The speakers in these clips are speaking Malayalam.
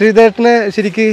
ശ്രീധേട്ടന് ശരിക്ക്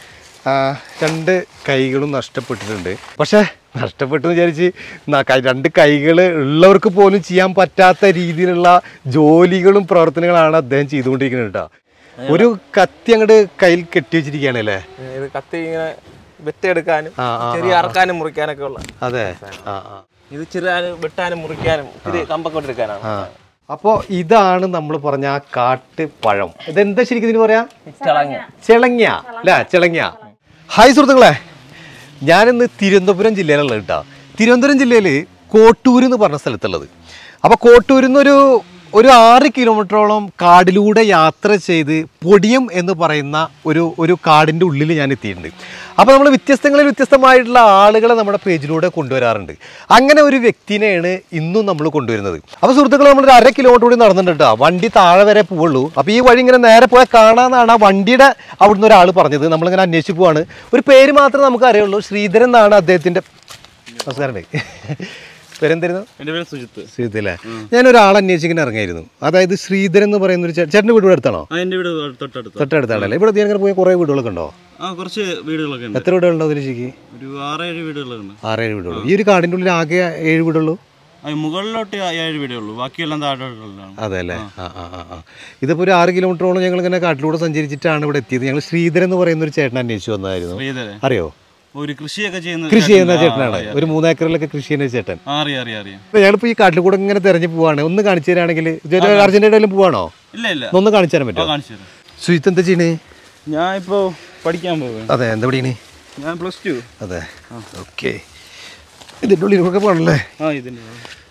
ആ, രണ്ട് കൈകളും നഷ്ടപ്പെട്ടിട്ടുണ്ട് പക്ഷേ നഷ്ടപ്പെട്ടു എന്ന് വിചാരിച്ച് ന- കൈ- രണ്ട് കൈകൾ ഉള്ളവർക്ക് പോലും ചെയ്യാൻ പറ്റാത്ത രീതിയിലുള്ള ജോലികളും പ്രവർത്തനങ്ങളാണ് അദ്ദേഹം ചെയ്തുകൊണ്ടിരിക്കുന്നത് കേട്ടോ ഒരു കത്തി അങ്ങോട്ട് കയ്യിൽ കെട്ടി വെച്ചിരിക്കുകയാണ് അല്ലേ ഇത് കത്തി ഇങ്ങനെ വെട്ടിയെടുക്കാനും ആ, ആ, ചെറിയ അറക്കാനും മുറിക്കാനൊക്കെ ഉള്ള അതെ ആ ആ ഇത് ചെറിയ വെട്ടാനും മുറിക്കാനും ഇത്തിരി കമ്പൊക്കെ എടുക്കാനാണ് ആ അപ്പോൾ ഇതാണ് നമ്മൾ പറഞ്ഞ ആ കാട്ടുപഴം ഇതെന്താ ശരിക്കും ഇതിന് പറയാ ചളങ്ങ ചിളങ്ങ അല്ലേ ചിളങ്ങ ഹായ് സുഹൃത്തുക്കളെ ഞാനിന്ന് തിരുവനന്തപുരം ജില്ലയിലുള്ളത് കേട്ടോ തിരുവനന്തപുരം ജില്ലയിൽ കോട്ടൂർ എന്ന് പറഞ്ഞ സ്ഥലത്തുള്ളത് അപ്പോൾ കോട്ടൂരിൽ നിന്നൊരു ഒരു ആറ് കിലോമീറ്ററോളം കാടിലൂടെ യാത്ര ചെയ്ത് പൊടിയം എന്ന് പറയുന്ന ഒരു ഒരു കാടിൻ്റെ ഉള്ളിൽ ഞാൻ എത്തിയിട്ടുണ്ട് അപ്പോൾ നമ്മൾ വ്യത്യസ്തങ്ങളിൽ വ്യത്യസ്തമായിട്ടുള്ള ആളുകളെ നമ്മുടെ പേജിലൂടെ കൊണ്ടുവരാറുണ്ട് അങ്ങനെ ഒരു വ്യക്തിനെയാണ് ഇന്നും നമ്മൾ കൊണ്ടുവരുന്നത് അപ്പോൾ സുഹൃത്തുക്കൾ നമ്മൾ ഒരു അര കിലോമീറ്റർ കൂടി നടന്നിട്ടുണ്ട് കേട്ടോ വണ്ടി താഴെ വരെ പോവുള്ളൂ അപ്പോൾ ഈ വഴി ഇങ്ങനെ നേരെ പോയാൽ കാണാമെന്നാണ് ആ വണ്ടിയുടെ അവിടുന്ന് ഒരാൾ പറഞ്ഞത് നമ്മളിങ്ങനെ അന്വേഷിച്ച് പോവാണ് ഒരു പേര് മാത്രമേ നമുക്ക് അറിയുള്ളൂ ശ്രീധരൻ എന്നാണ് അദ്ദേഹത്തിൻ്റെ നമസ്കാരം പേരെന്തായിരുന്നു എൻ്റെ പേര് സുജിത്ത് ശ്രീധരൻ അല്ലേ ഞാൻ ഒരാളെ അന്വേഷിക്കാൻ ഇറങ്ങിയായിരുന്നു അതായത് ശ്രീധരൻ എന്ന് പറയുന്ന ഒരു ചേ- ചേട്ടൻ്റെ വീട് ഇവിടെ അടുത്താണോ ആ എൻ്റെ വീട് തൊട്ടടുത്ത് തൊട്ടടുത്താണല്ലേ ഇവിടെ ഞാൻ പോയ കുറേ വീടുകളൊക്കെ ഉണ്ടോ ആ കുറച്ച് വീടുകളൊക്കെ ഉണ്ട് എത്ര വീടുകളുണ്ടോ അതിൽ ശരിക്ക് ഒരു ആറേഴ് വീടുകളൊക്കെ ഉണ്ട് ആറേഴ് വീടുള്ളൂ ഈ ഒരു കാടിൻ്റെ ഉള്ളിൽ ആകെ ഏഴ് വീടുള്ളൂ ആ മുകളിലോട്ട് ഏഴ് വീടേ ഉള്ളൂ ബാക്കിയെല്ലാം താഴോട്ടുള്ളതാണ് അതെ അല്ലേ ആ ആ ആ ആ ഇതിപ്പോൾ ഒരു ആറ് കിലോമീറ്ററോളം ഞങ്ങൾ ഇങ്ങനെ കാട്ടിലൂടെ സഞ്ചരിച്ചിട്ടാണ് ഇവിടെ എത്തിയത് ഞങ്ങൾ ശ്രീധരൻ എന്ന് പറയുന്ന ഒരു ചേട്ടൻ അന്വേഷിച്ചു വന്നതായിരുന്നു ശ്രീധരൻ അറിയോ ഒരു കൃഷിയൊക്കെ ചെയ്യുന്ന കൃഷി ചെയ്യുന്ന ചേട്ടൻ. ആ, ചേട്ടനാണ് ഒരു മൂന്നേക്കറിലൊക്കെ കൃഷി ചെയ്യുന്ന ചേട്ടൻ ആ, അറിയാം അറിയാം അറിയാം അപ്പോൾ ഞങ്ങളിപ്പോൾ ഈ കാട്ടിൽ കൂടെ ഇങ്ങനെ തെരഞ്ഞു പോവാണ് ഒന്ന് കാണിച്ചു തരാണെങ്കിൽ അർജന്റീനയിലും പോവാണോ ഇല്ല ഇല്ല ഒന്ന് കാണിച്ചു തരാൻ ആ പറ്റുമോ കാണിച്ചു തരാം സുജിത്ത് എന്താ ചെയ്യണേ ഞാൻ ഇപ്പോൾ പഠിക്കാൻ പോകും അതെ എന്താ പഠിക്കണേ ഞാൻ പ്ലസ് ടു അതെ ഓക്കെ ഇതിൻ്റെ ഉള്ളിലൊക്കെ പോകണല്ലേ ആ ഇതിൻ്റെ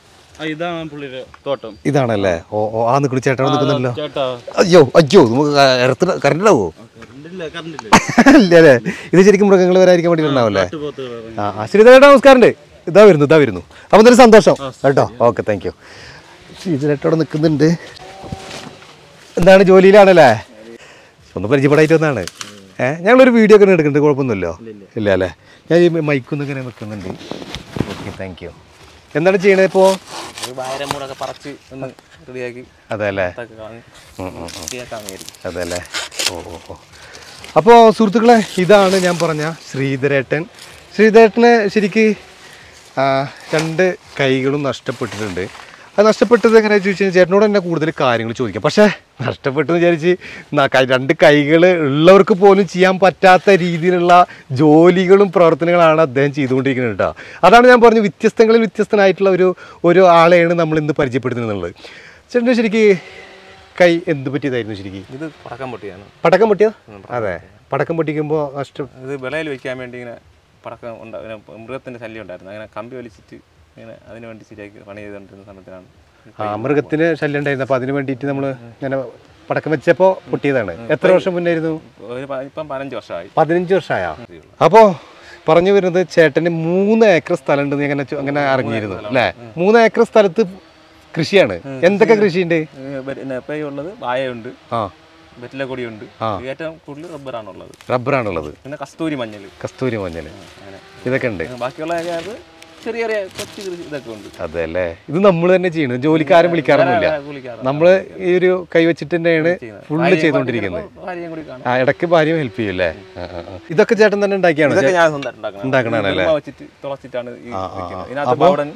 ആ ഇതാണ് പുള്ളിയുടെ തോട്ടം ഇതാണല്ലേ ഓ ഓ ആ നിൽക്കുന്ന ചേട്ടൻ നിൽക്കുന്നുണ്ടല്ലോ ചേട്ടാ അയ്യോ അയ്യോ നമുക്ക് കറണ്ട് ഉണ്ടാവോ കറണ്ടില്ല കറണ്ടില്ല ഇല്ല അല്ലേ ഇത് ശരിക്കും മൃഗങ്ങൾ വരാതിരിക്കാൻ വേണ്ടിയിട്ടുണ്ടാവല്ലേ കാട്ടുപോത്തുകൾ ഇറങ്ങി. ആ ആ ശ്രീധരേട്ടാ നമസ്കാരമുണ്ട് ഇതാ വരുന്നു ഇതാ വരുന്നു അപ്പം എന്തൊരു സന്തോഷം കേട്ടോ ഓക്കെ താങ്ക് യു ശ്രീധരേട്ടോടെ നിൽക്കുന്നുണ്ട് എന്താണ് ജോലിയിലാണല്ലേ ഒന്ന് പരിചയപ്പെടായിട്ട് വന്നാണ് ഏഹ് ഞങ്ങളൊരു വീഡിയോ ഒക്കെ എടുക്കുന്നുണ്ട് കുഴപ്പമൊന്നുമില്ലോ ഇല്ല അല്ലേ ഞാൻ ഈ മൈക്കൊന്നും ഇങ്ങനെ നിൽക്കുന്നുണ്ട് ഓക്കെ താങ്ക് യു എന്താണ് ചെയ്യണത് ഇപ്പോൾ ഒരു ഭാരം മൂടൊക്കെ പറിച്ച് ഒന്ന് റെഡിയാക്കി അതെ അല്ലേ ഇതൊക്കെ കളഞ്ഞ് ഉം, ഉം, ഉം. വൃത്തിയാക്കാൻ വിചാരിക്കും അതെ അല്ലേ ഓ ഓ ഓ അപ്പോൾ സുഹൃത്തുക്കളെ ഇതാണ് ഞാൻ പറഞ്ഞ ശ്രീധരേട്ടൻ ശ്രീധരേട്ടന് ശരിക്ക് ആ, രണ്ട് കൈകളും നഷ്ടപ്പെട്ടിട്ടുണ്ട് അത് നഷ്ടപ്പെട്ടത് എങ്ങനെയാണെന്ന് ചോദിച്ചു കഴിഞ്ഞാൽ ചേട്ടനോട് തന്നെ കൂടുതൽ കാര്യങ്ങൾ ചോദിക്കാം പക്ഷേ നഷ്ടപ്പെട്ടു എന്ന് വിചാരിച്ച് ന- കൈ- രണ്ട് കൈകൾ ഉള്ളവർക്ക് പോലും ചെയ്യാൻ പറ്റാത്ത രീതിയിലുള്ള ജോലികളും പ്രവർത്തനങ്ങളാണ് അദ്ദേഹം ചെയ്തുകൊണ്ടിരിക്കുന്നത് കേട്ടോ അതാണ് ഞാൻ പറഞ്ഞു വ്യത്യസ്തങ്ങളിൽ വ്യത്യസ്തനായിട്ടുള്ള ഒരു ഒരു ആളെയാണ് നമ്മൾ ഇന്ന് പരിചയപ്പെടുത്തുന്നത് ചേട്ടന് ശരിക്ക് കൈ എന്ത് പറ്റിയതായിരുന്നു ശരിക്കും ഇത് പടക്കം പൊട്ടിയാണ് പടക്കം പൊട്ടിയോ അതെ പടക്കം പൊട്ടിക്കുമ്പോൾ നഷ്ടം ഇത് വിളയിൽ വെക്കാൻ വേണ്ടി ഇങ്ങനെ പടക്കം ഉണ്ടാ ഇങ്ങനെ മൃഗത്തിന്റെ ശല്യം ഉണ്ടായിരുന്നു അങ്ങനെ കമ്പി വലിച്ചിട്ട് ഇങ്ങനെ അതിന് വേണ്ടി ശരിയാക്കി പണി ചെയ്തുകൊണ്ടിരുന്ന സമയത്തിലാണ് ആ മൃഗത്തിന് ശല്യം ഉണ്ടായിരുന്നു അപ്പോൾ അതിന് വേണ്ടിയിട്ട് നമ്മൾ ഇങ്ങനെ പടക്കം വെച്ചപ്പോൾ പൊട്ടിയതാണ് എത്ര വർഷം മുന്നേ ആയിരുന്നു ഒരു പ- ഇപ്പം പതിനഞ്ച് വർഷമായി പതിനഞ്ച് വർഷമായോ അപ്പോൾ പറഞ്ഞു വരുന്നത് ചേട്ടന് മൂന്ന് ഏക്കർ സ്ഥലം ഉണ്ടെന്ന് അങ്ങനെ ചോ- അങ്ങനെ അറിഞ്ഞിരുന്നു അല്ലേ മൂന്ന് ഏക്കർ സ്ഥലത്ത് കൃഷിയാണ് എന്തൊക്കെ കൃഷിയുണ്ട് ഏഹ് പിന്നെ ഇപ്പം ഉള്ളത് വായയുണ്ട് ആ വെറ്റിലക്കൊടിയുണ്ട് ആ. ഏറ്റവും കൂടുതൽ റബ്ബറാണുള്ളത് റബ്ബറാണുള്ളത് പിന്നെ കസ്തൂരി മഞ്ഞൾ കസ്തൂരി മഞ്ഞൾ അങ്ങനെ ഇതൊക്കെ ഉണ്ട് ബാക്കിയുള്ള അത് ചെറിയ ചെറിയ കൊച്ചു കൃഷി ഇതൊക്കെ ഉണ്ട് അതെ അല്ലേ ഇത് നമ്മൾ തന്നെ ചെയ്യണം ജോലിക്കാരും വിളിക്കാറൊന്നുമില്ല കൂലിക്കാറ് നമ്മൾ ഈ ഒരു കൈ വെച്ചിട്ട് തന്നെയാണ് ഫുള്ള് ചെയ്തുകൊണ്ടിരിക്കുന്നത് ഭാര്യയും കൂടി കാണും ആ ഇടയ്ക്ക് ഭാര്യയും ഹെൽപ്പ് ചെയ്യും അല്ലേ ആ, ആ, ആ. ഇതൊക്കെ ചേട്ടൻ തന്നെ ഉണ്ടാക്കിയാണോ ഇതൊക്കെ ഞാൻ സ്വന്തമായിട്ട് ഉണ്ടാക്കണം ഉണ്ടാക്കണതാണല്ലേ? വെറുമ വെച്ചിട്ട് തുളച്ചിട്ടാണ് ഈ ആ, ആ, വെക്കുന്നത്. ആ. ഇതിനകത്ത് അപ്പൊ- പൗഡൻ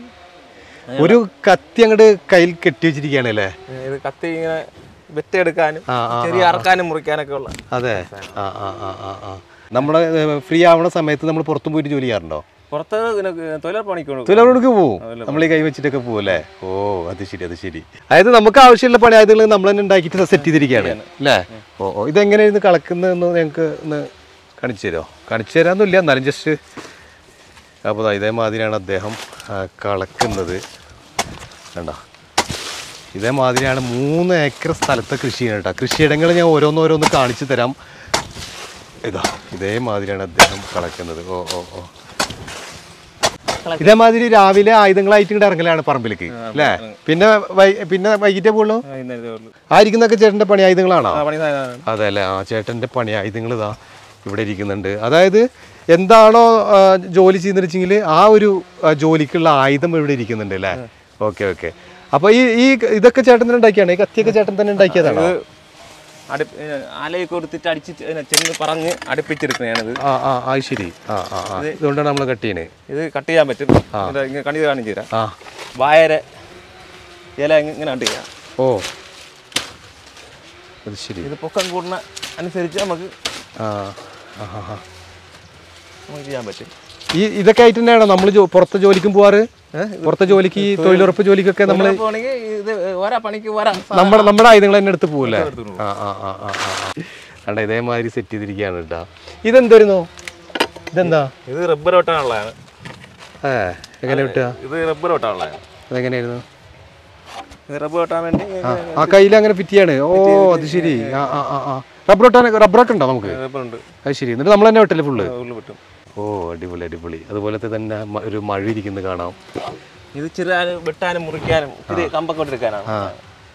ഒരു കത്തി അങ്ങോട്ട് കയ്യിൽ കെട്ടി വെച്ചിരിക്കുകയാണ് അല്ലേ ഇത് കത്തി ഇങ്ങനെ വെട്ടിയെടുക്കാനും ആ, ആ, ചെറിയ അറക്കാനും മുറിക്കാനൊക്കെ ഉള്ള അതെ ആ ആ ആ ആ ആ നമ്മുടെ ഫ്രീ ആവണ സമയത്ത് നമ്മൾ പുറത്തും പോയിട്ട് ജോലി ചെയ്യാറുണ്ടോ പുറത്ത് പിന്നെ തൊഴിലുറപ്പ് പണിക്ക് കൊടുക്കും. തൊഴിലാളികൾക്ക് പോവും നമ്മൾ ഈ കൈ വെച്ചിട്ടൊക്കെ പോവും അല്ലേ ഓ അത് ശരി അത് ശരി അതായത് നമുക്ക് ആവശ്യമുള്ള പണി ആയതുകൾ നമ്മൾ തന്നെ ഉണ്ടാക്കിയിട്ട് സെറ്റ് ചെയ്തിരിക്കുകയാണ് അല്ലേ ഓ ഓ ഇതെങ്ങനെയായിരുന്നു കളക്കുന്നതെന്ന് ഞങ്ങൾക്ക് ഒന്ന് കാണിച്ചു തരുമോ കാണിച്ചു തരാമെന്നില്ല എന്നാലും ജസ്റ്റ് അപ്പോൾ ദാ ഇതേമാതിരിയാണ് അദ്ദേഹം ആ, കളക്കുന്നത് കണ്ടോ ഇതേമാതിരിയാണ് മൂന്ന് ഏക്കർ സ്ഥലത്തെ കൃഷി ചെയ്യുന്നത് കേട്ടോ കൃഷിയിടങ്ങൾ ഞാൻ ഓരോന്നോരോന്ന് കാണിച്ചു തരാം ഇതാ ഇതേമാതിരിയാണ് അദ്ദേഹം കളക്കുന്നത് ഓ ഓ ഓ ഇതേമാതിരി രാവിലെ ആയുധങ്ങളായിട്ട് ഇങ്ങോട്ട് ഇറങ്ങലാണ് പറമ്പിലേക്ക് അല്ലേ പിന്നെ വൈ- പിന്നെ വൈകിട്ടേ പോകുള്ളൂ ആ, ഇന്നേ ഇതേ ഉള്ളൂ. ആയിരിക്കുന്നൊക്കെ ചേട്ടന്റെ പണി ആയുധങ്ങളാണോ ആ, പണി സാധനമാണ്. അതെ അല്ലേ ആ ചേട്ടന്റെ പണി ആയുധങ്ങൾ ഇതാ ഇവിടെ ഇരിക്കുന്നുണ്ട് അതായത് എന്താണോ ആ, ജോലി ചെയ്യുന്നത് വെച്ചെങ്കിൽ ആ ഒരു ആ, ജോലിക്കുള്ള ആയുധം ഇവിടെ ഇരിക്കുന്നുണ്ട് അല്ലേ ഓക്കെ ഓക്കെ അപ്പൊ ഈ ഈ ഇതൊക്കെ ചേട്ടൻ തന്നെ ഉണ്ടാക്കിയാണ് ഈ കത്തിയൊക്കെ ചേട്ടൻ തന്നെ ഉണ്ടാക്കിയതാണോ അടു ആലയൊക്കെ കൊടുത്തിട്ട് അടിച്ചിട്ട് ഇതിനെ ചെന്ന് പറഞ്ഞ് അടുപ്പിച്ചെടുക്കുന്നതാണിത് ആ ആ ആ ശരി ആ ആ ആ ഇതുകൊണ്ടാണ് നമ്മൾ കട്ട് ചെയ്യണേ ഇത് കട്ട് ചെയ്യാൻ പറ്റും ഇത് ഇങ്ങനെ കണി കാണിച്ചു തരാം ആ വായര ഇല ഇങ്ങ- ഇങ്ങനെ കട്ട് ചെയ്യാം ഓ അത് ശരി ഇത് പൊക്കം കൂടുന്ന അനുസരിച്ച് നമുക്ക് ആ ആ ആ, ആ നമുക്ക് ചെയ്യാൻ പറ്റും ഈ ഇതൊക്കെ ആയിട്ട് തന്നെയാണോ നമ്മൾ പുറത്ത് ജോലിക്കും പോവാറ് പുറത്തെ ജോലിക്ക് ഈ തൊഴിലുറപ്പ് ജോലിക്കൊക്കെ നമ്മൾ പോണെങ്കിൽ ഇത് ഓരോ പണിക്ക് ഓരോ നമ്മുടെ നമ്മുടെ ആയുധങ്ങൾ തന്നെ എടുത്ത് പോവില്ലേ ആ ആ ആ ആ ആ കണ്ട ഇതേമാതിരി സെറ്റ് ചെയ്തിരിക്കുകയാണ് കേട്ടാ ഇതെന്തായിരുന്നു ഇതെന്താ ഇത് റബ്ബർ വെട്ടാനുള്ളതാണ് ഏ എങ്ങനെ വിട്ടുക ഇത് റബ്ബർ വെട്ടാനുള്ളതാണ് അതെങ്ങനെയായിരുന്നു ഇത് റബ്ബർ വെട്ടാൻ വേണ്ടി ആ, ആ കയ്യിൽ അങ്ങനെ ഫിറ്റിയാണ് ഓ അത് ശരി ആ ആ ആ ആ റബ്ബർ ഒട്ടാൻ റബ്ബറൊക്കെ ഉണ്ടോ നമുക്ക് റബ്ബർ ഉണ്ട് അത് ശരി എന്നിട്ട് നമ്മൾ തന്നെ വെട്ടല്ലേ ഫുള്ള് ഉള്ളിൽ വെട്ടും ഓ അടിപൊളി അടിപൊളി അതുപോലത്തെ തന്നെ മ- ഒരു മഴ ഇരിക്കുന്നത് കാണാം ഇത് ചെറുതാനും വെട്ടാനും മുറിക്കാനും ഇത് കമ്പൊക്കെ എടുക്കാനാണ് ആ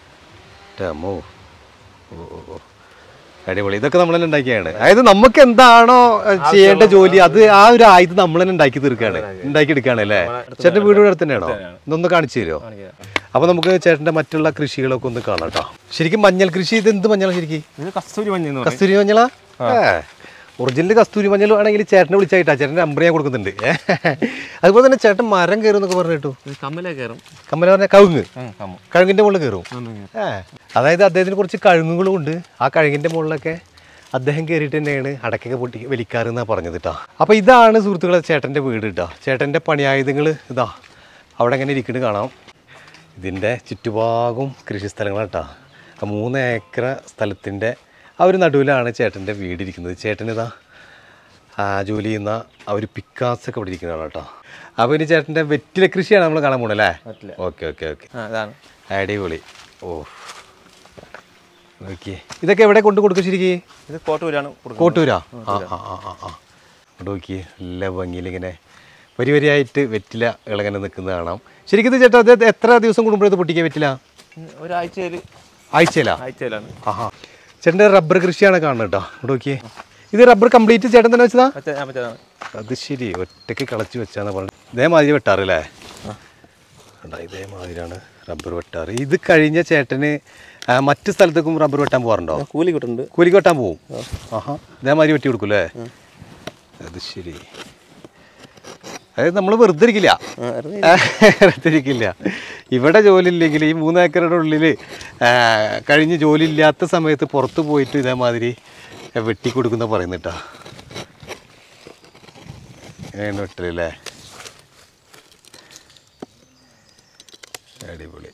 ടമോ ഓ ഓ ഓ അടിപൊളി ഇതൊക്കെ നമ്മൾ തന്നെ ഉണ്ടാക്കിയാണ് അതായത് നമുക്ക് എന്താണോ അഹ്, ചെയ്യേണ്ട ജോലി അത് ആ ഒരു ആയുധം നമ്മൾ തന്നെ ഉണ്ടാക്കി തീർക്കാണ് ഉണ്ടാക്കി എടുക്കാണ് അല്ലേ ചേട്ടൻ്റെ വീട് ഇവിടെ തന്നെയാണോ ഇതൊന്ന് കാണിച്ചു തരുമോ അപ്പൊ നമുക്ക് ചേട്ടന്റെ മറ്റുള്ള കൃഷികളൊക്കെ ഒന്ന് കാണാം കേട്ടോ ശരിക്കും മഞ്ഞൾ കൃഷി ഇത് എന്ത് മഞ്ഞളാ ശരിക്കും ഇത് കസ്തൂരി മഞ്ഞ എന്ന് പറയും കസ്തൂരി മഞ്ഞളാ ഒറിജിനൽ കസ്തൂരി മഞ്ഞൾ ആണെങ്കിൽ ചേട്ടനെ വിളിച്ചായിട്ടാ ചേട്ടൻ്റെ നമ്പർ ഞാൻ കൊടുക്കുന്നുണ്ട് അതുപോലെ തന്നെ ചേട്ടൻ മരം കയറും എന്നൊക്കെ പറഞ്ഞു കേട്ടു ഇത് കമ്മലേ കയറും കമ്മല പറഞ്ഞ കവുങ്ങ് ഉം, കമ്മ കഴുങ്ങിന്റെ മുകളിൽ കയറും ഏ അതായത് അദ്ദേഹത്തിന് കുറച്ച് കഴുങ്ങുകളും ഉണ്ട് ആ കഴുങ്ങിന്റെ മുകളിലൊക്കെ അദ്ദേഹം കയറിയിട്ട് തന്നെയാണ് അടക്കൊക്കെ പൊട്ടി വലിക്കാറെന്നാണ് പറഞ്ഞത് കേട്ടോ അപ്പോൾ ഇതാണ് സുഹൃത്തുക്കളെ ചേട്ടൻ്റെ വീട് കേട്ടോ ചേട്ടൻ്റെ പണിയായുധങ്ങൾ ഇതാ അവിടെ ഇങ്ങനെ ഇരിക്കുന്നത് കാണാം ഇതിൻ്റെ ചുറ്റുഭാഗവും കൃഷി സ്ഥലങ്ങളാണ് കേട്ടോ ആ മൂന്ന് ഏക്കർ സ്ഥലത്തിൻ്റെ ആ ഒരു നടുവിലാണ് ചേട്ടൻ്റെ വീടിരിക്കുന്നത് ചേട്ടനിതാ ആ ജോലി ചെയ്യുന്ന ആ ഒരു പിക്കാസൊക്കെ ഇവിടെ ഇരിക്കുന്നതാണ് കേട്ടോ അപ്പോൾ ഇനി ചേട്ടൻ്റെ വെറ്റില കൃഷിയാണ് നമ്മൾ കാണാൻ പോണല്ലേ വെറ്റില. ഓക്കെ ഓക്കെ ഓക്കെ ആ ഇതാണ് അടിപൊളി ഓ ഓക്കെ ഇതൊക്കെ എവിടെ കൊണ്ട് കൊടുക്കും ശരിക്കും ഇത് കോട്ടൂരാണ് കൊടുക്കുന്നത് കോട്ടൂരാ ആ ആ ആ ആ ആ ഇവിടെ നോക്കി നല്ല ഭംഗിയിൽ ഇങ്ങനെ വരി വരിയായിട്ട് വെറ്റില ഇളങ്ങനെ നിൽക്കുന്നത് കാണാം ശരിക്കും ഇത് ചേട്ടാ അത് എത്ര ദിവസം കൂടുമ്പോഴത് പൊട്ടിക്കാൻ പറ്റില്ല ഉം, ഒരാഴ്ചയിൽ ആഴ്ചയിലാ ആഴ്ചയിലാണ് ആഹാ ചേട്ടൻ്റെ റബ്ബർ കൃഷിയാണ് കാണുന്നത് കേട്ടോ ഇവിടെ നോക്കിയേ ഇത് റബ്ബർ കംപ്ലീറ്റ് ചേട്ടൻ തന്നെ വെച്ചതാ മറ്റേ ഞാൻ മറ്റേതാണ് അത് ശരി ഒറ്റയ്ക്ക് കളച്ച് വെച്ചാന്ന് പറഞ്ഞു ഇതേമാതിരി വെട്ടാറല്ലേ കണ്ടാ ഇതേമാതിരിയാണ് റബ്ബർ വെട്ടാറ് ഇത് കഴിഞ്ഞ ചേട്ടന് ആ, മറ്റ് സ്ഥലത്തേക്കും റബ്ബർ വെട്ടാൻ പോകാറുണ്ടോ കൂലി കിട്ടുന്നുണ്ട് കൂലിക്ക് വെട്ടാൻ പോവും ആഹാ ഇതേമാതിരി വെട്ടി കൊടുക്കൂലേ അത് ശരി അതായത് നമ്മൾ വെറുതെ ഇരിക്കില്ല വെറുതെ ഇരിക്കില്ല ഇവിടെ ജോലി ഇല്ലെങ്കിൽ ഈ മൂന്ന് ഏക്കറുടെ ഉള്ളിൽ കഴിഞ്ഞ് ജോലി ഇല്ലാത്ത സമയത്ത് പുറത്ത് പോയിട്ട് ഇതേമാതിരി വെട്ടി കൊടുക്കുന്ന പറയുന്നിട്ടാ അങ്ങനെയാണ് വെട്ടലല്ലേ അടിപൊളി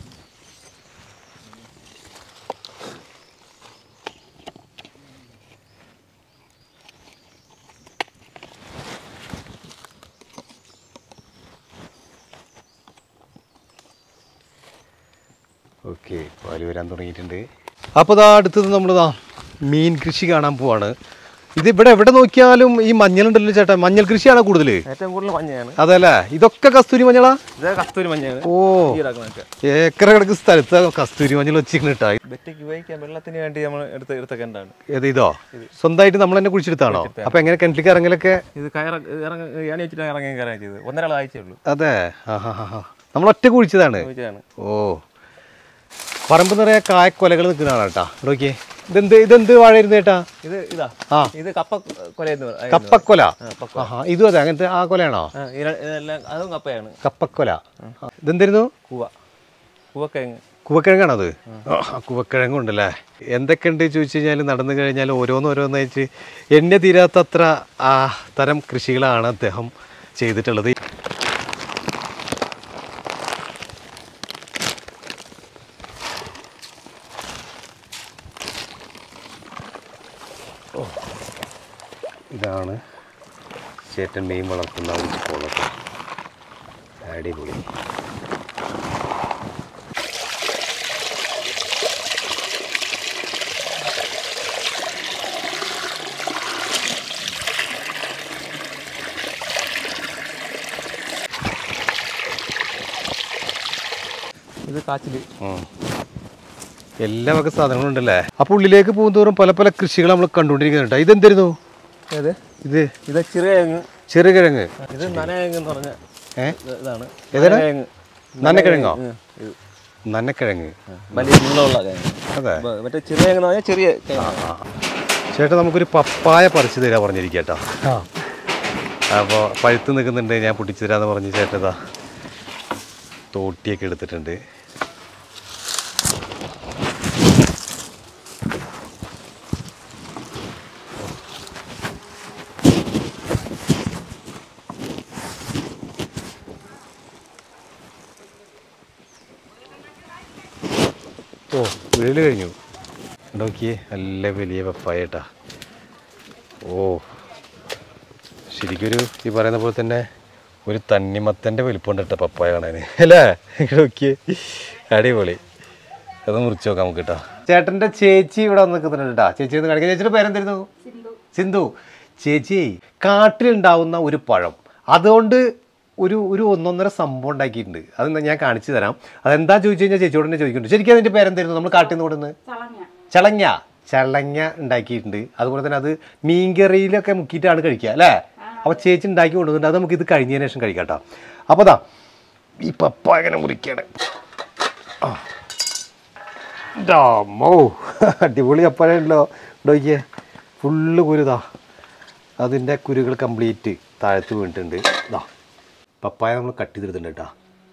ഓക്കെ പാല് വരാൻ തുടങ്ങിയിട്ടുണ്ട് അപ്പോൾ ഇതാ അടുത്തത് നമ്മളിതാ മീൻ കൃഷി കാണാൻ പോവാണ് ഇത് ഇവിടെ എവിടെ നോക്കിയാലും ഈ മഞ്ഞളുണ്ടല്ലോ ചേട്ടാ മഞ്ഞൾ കൃഷിയാണോ കൂടുതൽ ഏറ്റവും കൂടുതൽ മഞ്ഞയാണ് അതല്ലേ ഇതൊക്കെ കസ്തൂരി മഞ്ഞളാ ഇത് കസ്തൂരി മഞ്ഞയാണ് ഓ ഈ ഇതാക്കുന്നതൊക്കെ ഏക്കർ കിടക്കുന്ന സ്ഥലത്ത് കസ്തൂരി മഞ്ഞൾ വെച്ചിരിക്കണ കേട്ടാ ബെറ്റയ്ക്ക് ഉപയോഗിക്കാൻ വെള്ളത്തിന് വേണ്ടി നമ്മൾ എടുത്ത് എടുത്ത കണ്ടാണ് ഏത് ഇതോ സ്വന്തമായിട്ട് നമ്മൾ തന്നെ കുഴിച്ചെടുത്താണോ അപ്പൊ എങ്ങനെ കിണറ്റിലേക്ക് ഇറങ്ങലൊക്കെ ഇത് കയറ ഇറങ്ങ ഏണി വെച്ചിട്ട് ഇറങ്ങി കയറാൻ ചെയ്തത് ഒന്നരാൾ ആഴ്ചയേ ഉള്ളൂ അതെ ആ ഹാ ഹാ നമ്മൾ ഒറ്റ കുഴിച്ചതാണ് ചോദിച്ചതാണ് ഓ പറമ്പ് നിറയെ കായക്കൊലകൾ നിൽക്കുന്നതാണ് കേട്ടാ നോക്കിയേ ഇതെന്ത് ഇതെന്ത് വാഴയിരുന്നു ചേട്ടാ ഇത് ഇതാ ആ ഇത് കപ്പ കൊലയെന്ന് പറയും കപ്പക്കൊല ആഹാ ഇതും അതെ അങ്ങനത്തെ ആ കൊലയാണോ ആ, ഇര- ഇതെല്ലാം അതും കപ്പയാണ് കപ്പക്കൊല ആ, ഇതെന്തായിരുന്നു കൂവ കൂവക്കിഴങ്ങ് കുവക്കിഴങ്ങാണോ അത് ആ കുവക്കിഴങ്ങുണ്ടല്ലേ എന്തൊക്കെയുണ്ട് ചോദിച്ചു കഴിഞ്ഞാൽ നടന്നു കഴിഞ്ഞാൽ ഓരോന്ന് ഓരോന്നായിട്ട് എണ്ണ തീരാത്തത്ര ആ തരം കൃഷികളാണ് അദ്ദേഹം ചെയ്തിട്ടുള്ളത് ഓ, ഇതാണ് ചേട്ടൻ മീൻ വളർത്തുന്ന ഒരു കുളം അടിപൊളി ഇത് കാച്ചില് ഉം. എല്ലാ വക സാധനങ്ങളും ഉണ്ടല്ലേ അപ്പൊ ഉള്ളിലേക്ക് പോകുന്തോറും പല പല കൃഷികൾ നമ്മൾ കണ്ടുകൊണ്ടിരിക്കുന്നുണ്ട് ഇതെന്തായിരുന്നു ഏത് ഇത് ഇത് ചെറുകിഴങ്ങ് ചെറുകിഴങ്ങ് ഇത് നനകിഴങ്ങ് എന്ന് പറഞ്ഞ ഏ ഇത് ഇതാണ് ഏതാണ്? നനകിഴങ്ങ്. നനക്കിഴങ്ങോ ഉം, ഇത്. നന്നക്കിഴങ്ങ് വലിയ നീളമുള്ള കിഴങ്ങ് അതെ ബ- മറ്റേ ചെറിയ എന്ന് പറഞ്ഞാൽ ചെറിയ ചേട്ടാ നമുക്കൊരു പപ്പായ പറിച്ചു തരാ പറഞ്ഞിരിക്കട്ടോ അപ്പോൾ പഴുത്ത് നിൽക്കുന്നുണ്ട് ഞാൻ പൊട്ടിച്ചു തരാന്ന് പറഞ്ഞ് ചേട്ടതാ തോട്ടിയൊക്കെ എടുത്തിട്ടുണ്ട് ഓ വീട് കഴിഞ്ഞു നോക്കിയേ നല്ല വലിയ പപ്പായ കേട്ടാ ഓ ശരിക്കൊരു ഈ പറയുന്ന പോലെ തന്നെ ഒരു തണ്ണിമത്തൻ്റെ വലിപ്പമുണ്ട് കേട്ടോ പപ്പായ കാണാൻ അല്ലേ നോക്കിയേ അടിപൊളി അത് മുറിച്ച് നോക്കാം നമുക്ക് കേട്ടോ ചേട്ടൻ്റെ ചേച്ചി ഇവിടെ വന്ന് നിൽക്കുന്നുണ്ട് കേട്ടോ ചേച്ചി ഒന്ന് കാണിക്കാം ചേച്ചിയുടെ പേരെന്തായിരുന്നു സിന്ധു ചേച്ചി കാട്ടിലുണ്ടാവുന്ന ഒരു പഴം അതുകൊണ്ട് ഒരു ഒരു ഒന്നൊന്നര സംഭവം ഉണ്ടാക്കിയിട്ടുണ്ട് അത് ഞാൻ കാണിച്ചു തരാം അതെന്താ ചോദിച്ചു കഴിഞ്ഞാൽ ചേച്ചിയോട് തന്നെ ചോദിക്കുന്നുണ്ട് ശരിക്കും അതിൻ്റെ പേരെന്തായിരുന്നു നമ്മൾ കാട്ടിൽ നിന്ന് കൊടുന്ന് ചളങ്ങ ചളങ്ങ ഉണ്ടാക്കിയിട്ടുണ്ട് അതുപോലെ തന്നെ അത് മീൻകറിയിലൊക്കെ മുക്കിയിട്ടാണ് കഴിക്കുക അല്ലേ അപ്പോൾ ചേച്ചി ഉണ്ടാക്കി കൊണ്ടുവന്നിട്ട് അത് നമുക്ക് ഇത് കഴിഞ്ഞതിന് ശേഷം കഴിക്കാം കേട്ടോ അപ്പോൾ അതാ ഈ പപ്പ എങ്ങനെ മുറിക്കാണ് ആ ഡാമോ അടിപൊളി അപ്പഴല്ലോ നോക്കിയേ ഫുള്ള് കുരുതാ അതിൻ്റെ കുരുകൾ കംപ്ലീറ്റ് താഴത്ത് വീണിട്ടുണ്ട് ഇതാ പപ്പായ നമ്മൾ കട്ട് ചെയ്തെടുത്തിട്ടുണ്ട് കേട്ടോ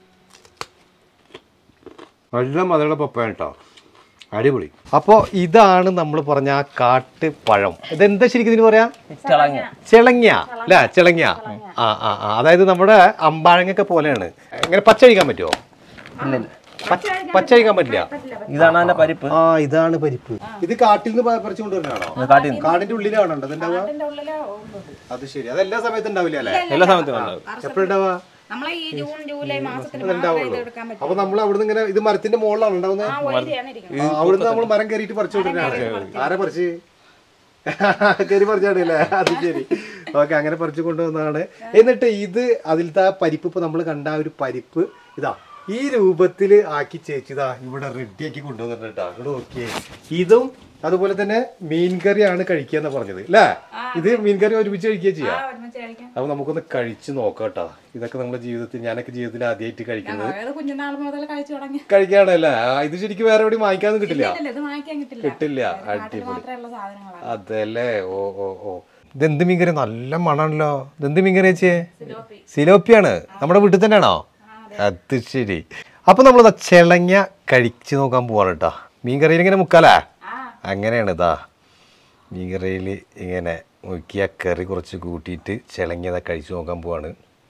നല്ല മധുരമുള്ള പപ്പായ കേട്ടോ അടിപൊളി അപ്പോൾ ഇതാണ് നമ്മൾ പറഞ്ഞ ആ കാട്ട് പഴം ഇതെന്താ ശരിക്കും ഇതിന് പറയാ ചിളങ്ങ അല്ലേ ചിളങ്ങ ആ ആ ആ അതായത് നമ്മുടെ അമ്പാഴങ്ങൊക്കെ പോലെയാണ് ഇങ്ങനെ പച്ച കഴിക്കാൻ പറ്റുമോ പച്ച- പച്ച കഴിക്കാൻ പറ്റില്ല ഇതാണ് അതിന്റെ പരിപ്പ് ആ ഇതാണ് പരിപ്പ് ഇത് കാട്ടിൽ നിന്ന് പ- പറിച്ചു കൊണ്ടുവരുന്നതാണോ കാട്ടിൽ നിന്ന്. കാടിന്റെ ഉള്ളിലാണോ അതുണ്ടാവുക അത് ശരി അത് എല്ലാ സമയത്തും ഉണ്ടാവില്ല അല്ലേ എല്ലാ സമയത്തും ഉണ്ടാവും എപ്പോഴുണ്ടാവുക നമ്മളെ ഈ ജൂൺ ജൂലൈ മാസത്തിൽ മാത്രമേ ഇത് എടുക്കാൻ പറ്റൂ അപ്പൊ നമ്മൾ അവിടുന്ന് ഇങ്ങനെ ഇത് മരത്തിന്റെ മുകളിലാണ് ഉണ്ടാവുന്നത് ആ വഴിയാണ് ഇരിക്കുന്നത് ആ, അവിടുന്ന് നമ്മൾ മരം കയറിയിട്ട് പറിച്ചു കൊണ്ടിരുന്നതാണ് ആരെ പറിച്ച് കയറി പറിച്ചാണല്ലേ അത് ശരി ഓക്കെ അങ്ങനെ പറിച്ചു കൊണ്ടുവന്നതാണ് എന്നിട്ട് ഇത് അതിലത്തെ ആ പരിപ്പ് ഇപ്പൊ നമ്മൾ കണ്ട ആ ഒരു പരിപ്പ് ഇതാ ഈ രൂപത്തിൽ ആക്കി ചേച്ചിതാ ഇവിടെ റെഡിയാക്കി കൊണ്ടുവന്നിട്ടുണ്ട് കേട്ടോ അങ്ങോട്ട് നോക്കിയേ ഇതും അതുപോലെ തന്നെ മീൻകറിയാണ് കഴിക്കുക എന്ന് പറഞ്ഞത് അല്ലേ ഇത് മീൻകറി ഒരുമിച്ച് കഴിക്കുക ചെയ്യാം ആ, ഒരുമിച്ച് കഴിക്കാം അപ്പൊ നമുക്കൊന്ന് കഴിച്ച് നോക്കാം കേട്ടോ ഇതൊക്കെ നമ്മുടെ ജീവിതത്തിൽ ഞാനൊക്കെ ജീവിതത്തിൽ ആദ്യമായിട്ട് കഴിക്കുന്നത് ഞങ്ങൾ ഏത് കുഞ്ഞുനാൾ മുതൽ കഴിച്ചു തുടങ്ങി കഴിക്കാണല്ലേ ആ, ഇത് ശരിക്കും വേറെ എവിടെയും വാങ്ങിക്കാനും കിട്ടില്ല ഇല്ല, ഇത് വാങ്ങിക്കാൻ കിട്ടില്ല കിട്ടില്ല നാട്ടിൽ അടിപൊളി മാത്രമുള്ള സാധനങ്ങളാണ് അതല്ലേ ഓ ഓ ഓ ഇതെന്ത് മീൻകറി നല്ല മണാണല്ലോ ഇതെന്ത് മീൻകറി ചേച്ചിയെ സിലോപ്പി. സിലോപ്പിയാണ് നമ്മുടെ വീട്ടിൽ തന്നെയാണോ അത് ശരി അപ്പൊ നമ്മൾ ചെളങ്ങ കഴിച്ചു നോക്കാൻ പോവാണ് കേട്ടോ മീൻകറിയിൽ ഇങ്ങനെ മുക്കാലേ ആ അങ്ങനെയാണ് ഇതാ മീൻകറിയിൽ ഇങ്ങനെ മുക്കിയ കറി കുറച്ച് കൂട്ടിയിട്ട് ചിളങ്ങിയതാ കഴിച്ചു നോക്കാൻ പോവാണ്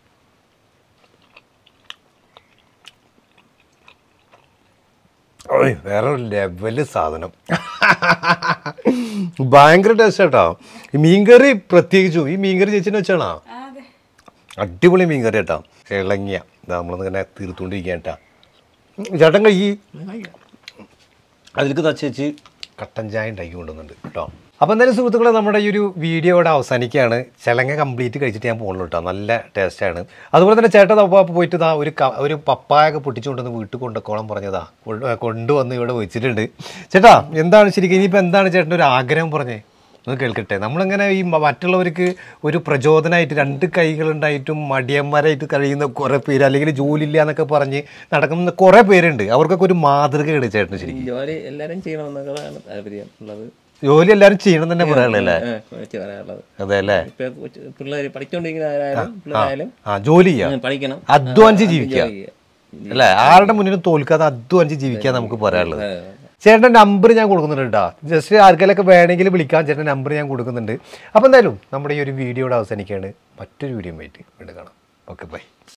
ഓയ് വേറെ ഒരു ലെവല് സാധനം ഭയങ്കര ടേസ്റ്റ് കേട്ടോ ഈ മീൻകറി പ്രത്യേകിച്ചും ഈ മീൻകറി ചേച്ചിനെ വെച്ചാണോ ആ, അതെ അടിപൊളി മീൻകറി കേട്ടോ ഇളങ്ങിയ ഇതാ നമ്മളിങ്ങനെ തീർത്തുകൊണ്ടിരിക്കുക കേട്ടാ ചേട്ടൻ കൈ അതിലേക്ക് തച്ചേച്ച് കട്ടൻ ചായ ഉണ്ടാക്കി കൊണ്ടുവന്നുണ്ട് കേട്ടോ അപ്പോൾ എന്തായാലും സുഹൃത്തുക്കളെ നമ്മുടെ ഈ ഒരു വീഡിയോ ഇവിടെ അവസാനിക്കുകയാണ് ചിലങ്ങ കംപ്ലീറ്റ് കഴിച്ചിട്ട് ഞാൻ പോകുള്ളൂ കേട്ടോ നല്ല ടേസ്റ്റാണ് അതുപോലെ തന്നെ ചേട്ടൻ അപ്പോൾ പോയിട്ട് ഇതാ ഒരു ക- ഒരു പപ്പായൊക്കെ പൊട്ടിച്ചുകൊണ്ടുവന്ന് വീട്ടിൽ കൊണ്ടുക്കോളം പറഞ്ഞതാ കൊണ്ട് കൊണ്ടുവന്ന് ഇവിടെ വെച്ചിട്ടുണ്ട് ചേട്ടാ എന്താണ് ശരിക്കും ഇനിയിപ്പോൾ എന്താണ് ചേട്ടൻ്റെ ഒരു ആഗ്രഹം പറഞ്ഞേ ഒന്ന് കേൾക്കട്ടെ നമ്മളിങ്ങനെ ഈ മ- മറ്റുള്ളവർക്ക് ഒരു പ്രചോദനമായിട്ട് രണ്ട് കൈകളുണ്ടായിട്ടും മടിയന്മാരായിട്ട് കഴിയുന്ന കുറേ പേര് അല്ലെങ്കിൽ ജോലി ഇല്ല എന്നൊക്കെ പറഞ്ഞ് നടക്കുന്ന കുറേ പേരുണ്ട് അവർക്കൊക്കെ ഒരു മാതൃകയാണ് ചേട്ടന് ശരിക്കും ജോലി എല്ലാവരും ചെയ്യണമെന്നൊക്കെയാണ് താല്പര്യം ഉള്ളത് ജോലി എല്ലാവരും ചെയ്യണം തന്നെ പറയാനുള്ളല്ലേ ആ, വെച്ച് പറയാനുള്ളത് അതെ അല്ലേ ഇപ്പൊ പിള്ളേർ പഠിച്ചുകൊണ്ടിരിക്കുന്നവരായാലും പിള്ളേരായാലും ആ ജോലി ചെയ്യാം ഉം, പഠിക്കണം അധ്വാനിച്ച് ജീവിക്കാം ജോലി ചെയ്യുക. അല്ലേ ആരുടെ മുന്നിലും തോൽക്കാതെ അധ്വാനിച്ച് ജീവിക്കാൻ നമുക്ക് പറയാനുള്ളത് ചേട്ടൻ്റെ നമ്പർ ഞാൻ കൊടുക്കുന്നുണ്ട് കേട്ടോ ജസ്റ്റ് ആർക്കെങ്കിലൊക്കെ വേണമെങ്കിൽ വിളിക്കാം ചേട്ടൻ്റെ നമ്പർ ഞാൻ കൊടുക്കുന്നുണ്ട് അപ്പോൾ എന്തായാലും നമ്മുടെ ഈ ഒരു വീഡിയോയുടെ അവസാനിക്കുകയാണ് മറ്റൊരു വീഡിയോ ആയിട്ട് വീണ്ടും കാണാം ഓക്കെ ബൈ